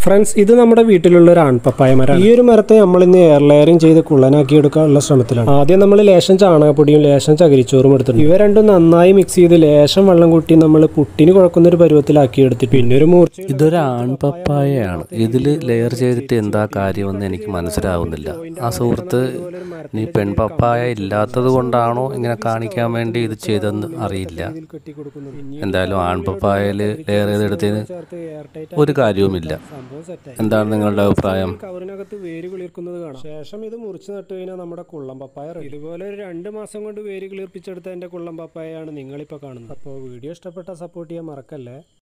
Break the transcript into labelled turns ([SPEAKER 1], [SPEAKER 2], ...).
[SPEAKER 1] Friends ഇത് നമ്മുടെ വീട്ടിലുള്ള ഒരു ആൺപപ്പായ മരമാണ് ഈ ഒരു മരത്തെ നമ്മൾ ഇന്ന് എയർ ലെയറിംഗ് ചെയ്ത് കുള്ളനാക്കി എടുക്കാനുള്ള ശ്രമത്തിലാണ് ആദ്യം നമ്മൾ ലേശം ചാണകപ്പൊടിയും ലേശം ചകിരിച്ചോറും എടുത്തിട്ടുണ്ട് ഇവ രണ്ടും നന്നായി മിക്സ് ചെയ്ത് ലേശം വെള്ളം കൂട്ടി നമ്മൾ പുട്ടിന് കുഴക്കുന്ന ഒരു പരുവത്തിലാക്കി എടുത്തിട്ട് പിന്നെ ഒരു മൂർച്ച
[SPEAKER 2] ഇതൊരു ആൺപപ്പായയാണ് ഇതിൽ ലെയർ ചെയ്തിട്ട് എന്താ കാര്യമെന്ന് എനിക്ക് മനസ്സിലാവുന്നില്ല ആ സുഹൃത്ത് നീ പെൺപപ്പായ ഇല്ലാത്തത് കൊണ്ടാണോ ഇങ്ങനെ കാണിക്കാൻ വേണ്ടി ഇത് ചെയ്തെന്ന് അറിയില്ല
[SPEAKER 1] കെട്ടി കൊടുക്കുന്നു
[SPEAKER 2] എന്തായാലും ആൺപപ്പായയിൽ ലെയർ ചെയ്തെടുത്തതിന്
[SPEAKER 1] ചേർത്ത് എയർ ടൈറ്റ്
[SPEAKER 2] ഒരു കാര്യവുമില്ല
[SPEAKER 1] സംഭവം സെറ്റായി
[SPEAKER 2] എന്താണ് നിങ്ങളുടെ അഭിപ്രായം
[SPEAKER 1] കവറിനകത്ത് വേര് കിളിർക്കുന്നത് കാണാം ശേഷം ഇത് മുറിച്ച് നട്ടു കഴിഞ്ഞാൽ നമ്മുടെ കുള്ളം പപ്പായ ready. ഇതുപോലെ ഒരു രണ്ട് മാസം കൊണ്ട് വേര് കിളിർപ്പിച്ചെടുത്ത എൻ്റെ കുള്ളം പപ്പായയാണ് നിങ്ങളിപ്പോൾ കാണുന്നത് അപ്പോൾ വീഡിയോ ഇഷ്ടപ്പെട്ട സപ്പോർട്ട് ചെയ്യാൻ മറക്കല്ലേ